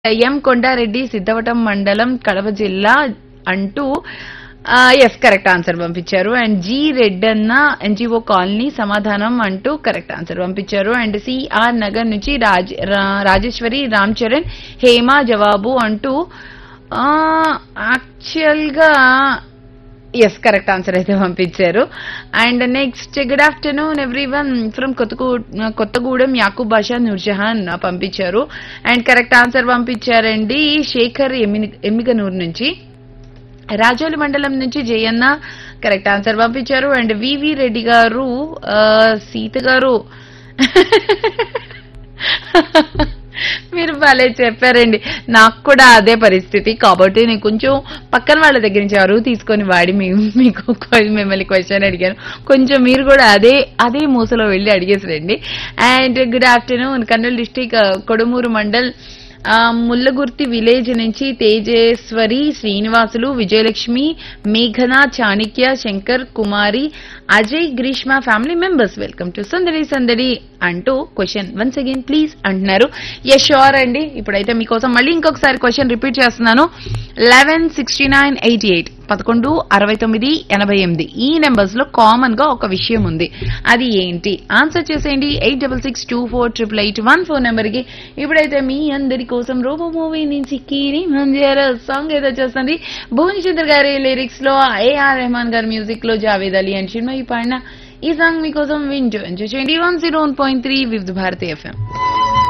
ఎం కొండారెడ్డి సిద్ధవటం మండలం కడప జిల్లా అంటూ ఎస్ కరెక్ట్ ఆన్సర్ పంపించారు and G Reddanna NGO colony సమాధానం అంటూ కరెక్ట్ ఆన్సర్ పంపించారు అండ్ సిఆర్ నగర్ నుంచి రాజ్ రా- రాజేశ్వరి రామ్ చరణ్ హేమ జవాబు అంటూ యాక్చువల్ గా ఎస్ కరెక్ట్ ఆన్సర్ అయితే పంపించారు and next good afternoon everyone from Kothagudem Yakub Basha Noorjahan పంపించారు అండ్ కరెక్ట్ ఆన్సర్ పంపించారండి శేఖర్ ఎమ్మి- ఎమ్మిగనూరు నుంచి రాజోలి మండలం నుంచి జయన్న కరెక్ట్ ఆన్సర్ పంపించారు అండ్ వివి రెడ్డి గారు ఆ, సీత గారు మీరు భలే చెప్పారండి నాకు కూడా అదే పరిస్థితి కాబట్టి నేను కొంచెం పక్కన వాళ్ళ దగ్గర నుంచి అరువు తీసుకొని వాడి మీ మీకు కొ- మిమ్మల్ని క్వశ్చన్ అడిగాను కొంచెం మీరు కూడా అదే అదే మూసలో వెళ్ళి అడిగేసిరండి and good afternoon Kurnool district Kodumur mandal ఆ, ముల్లగుర్తి విలేజ్ నుంచి తేజేశ్వరి శ్రీనివాసులు విజయలక్ష్మి మేఘన చాణిక్య శంకర్ కుమారి అజయ్ గ్రీష్మ ఫ్యామిలీ మెంబర్స్ వెల్కమ్ టు సందడి సందడి అంటూ క్వశ్చన్ వన్స్ అగైన్ ప్లీజ్ అంటున్నారు ఎస్ షూర్ అండి ఇప్పుడైతే మీకోసం మళ్ళీ ఇంకొకసారి క్వశ్చన్ రిపీట్ చేస్తున్నాను eleven sixty nine eighty eight పదకొండు అరవై తొమ్మిది ఎనభై ఎనిమిది ఈ నెంబర్స్ లో కామన్ గా ఒక విషయం ఉంది అది ఏంటి ఆన్సర్ చేసేయండి eight double six two four triple eight one four number కి ఇప్పుడైతే మీ అందరి కోసం రోబో మూవీ నుంచి కీరి మంజారా సాంగ్ ఏదో చేస్తుంది భువన్ చంద్ర గారి లిరిక్స్ లో ఏఆర్ రెహమాన్ గారి మ్యూజిక్ లో జావేద్ అలీ అండ్ చిన్మయి పాడిన ఈ సాంగ్ మీకోసం వింటూ ఎంజాయ్ చేయండి one zero one point three Vividh Bharati FM